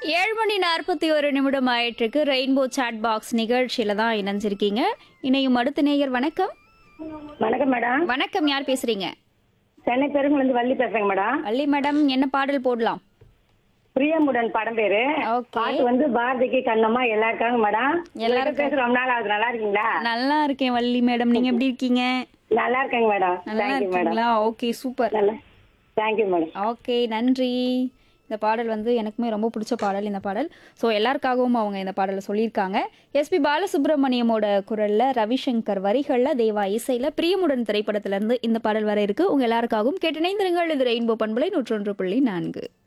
ஏழு மணி நாற்பத்தி ஒரு நிமிடம் ஆயிட்டிருக்கு ரெயின்போ சாட் பாக்ஸ் நிகழ்ச்சியில தான் இணைஞ்சிருக்கீங்க இணையும் அடுத்த நேயர் வணக்கம் வணக்கம் மேடம் வணக்கம் யார் பேசுறீங்க சென்னை பெருங்குளந்து வள்ளி பேசுறேங்க மேடம் வள்ளி மேடம் என்ன பாடல் போடலாம் பிரியமுடன் படம் பேரு ஓகே பாட்டு வந்து பாரதிக்கு கண்ணம்மா எல்லாருக்காங்க மேடம் எல்லாரும் பேசுற ரொம்ப நாள் ஆகுது நல்லா இருக்கீங்களா நல்லா இருக்கேன் வள்ளி மேடம் நீங்க எப்படி இருக்கீங்க நல்லா இருக்கேங்க மேடம் நல்லா தேங்க்யூ மேடம் இருக்கீங்களா ஓகே சூப்பர் நல்லா தேங்க்யூ மேடம் ஓகே நன்றி இந்த பாடல் வந்து எனக்குமே ரொம்ப பிடிச்ச பாடல் இந்த பாடல் ஸோ எல்லாருக்காகவும் அவங்க இந்த பாடலை சொல்லியிருக்காங்க எஸ்பி பாலசுப்ரமணியமோட குரல்ல ரவிசங்கர் வரிகள்ல தேவா இசையில பிரியமுடன் திரைப்படத்திலிருந்து இந்த பாடல் வர இருக்கு உங்க எல்லாருக்காகவும் கேட்டிணைந்திருங்கள் இது ரெயின்போ பண்பலை நூற்றொன்று புள்ளி நான்கு